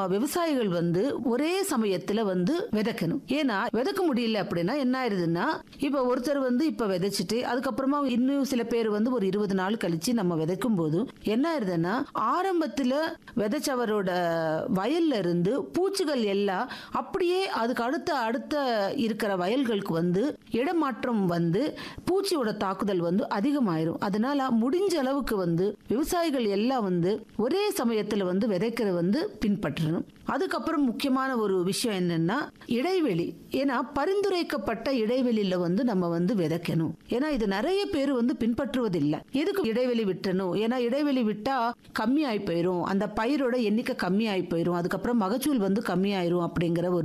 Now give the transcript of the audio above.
விவசாயிகள் வந்து ஒரே சமயத்துல வந்து விதைக்கணும் ஏன்னா விதைக்க முடியல அப்படின்னா என்ன ஆயிருதுன்னா இப்ப ஒருத்தர் வந்து இப்ப விதைச்சிட்டு அதுக்கப்புறமா இன்னும் சில பேர் வந்து ஒரு இருபது நாள் கழிச்சு நம்ம விதைக்கும் போது என்ன ஆயிருதுன்னா ஆரம்பத்துல விதைச்சவரோட வயல்ல இருந்து பூச்சிகள் எல்லாம் அப்படியே அதுக்கு அடுத்த அடுத்த இருக்கிற வயல்களுக்கு வந்து இடமாற்றம் வந்து பூச்சியோட தாக்குதல் வந்து அதிகமாயிரும் அதனால முடிஞ்ச அளவுக்கு வந்து விவசாயிகள் எல்லாம் வந்து ஒரே சமயத்துல வந்து விதைக்கிற வந்து பின்பற்றணும் அதுக்கப்புறம் முக்கியமான ஒரு விஷயம் என்னன்னா இடைவெளி ஏன்னா பரிந்துரைக்கப்பட்ட இடைவெளியில வந்து நம்ம வந்து விதைக்கணும் ஏன்னா இது நிறைய பேர் வந்து பின்பற்றுவதில்லை எதுக்கு இடைவெளி விட்டணும் ஏன்னா இடைவெளி விட்டா கம்மி ஆகி போயிரும் அந்த பயிரோட எண்ணிக்கை கம்மி ஆகி போயிரும் அதுக்கப்புறம் மகசூல் வந்து கம்மி ஆயிரும் அப்படிங்கிற ஒரு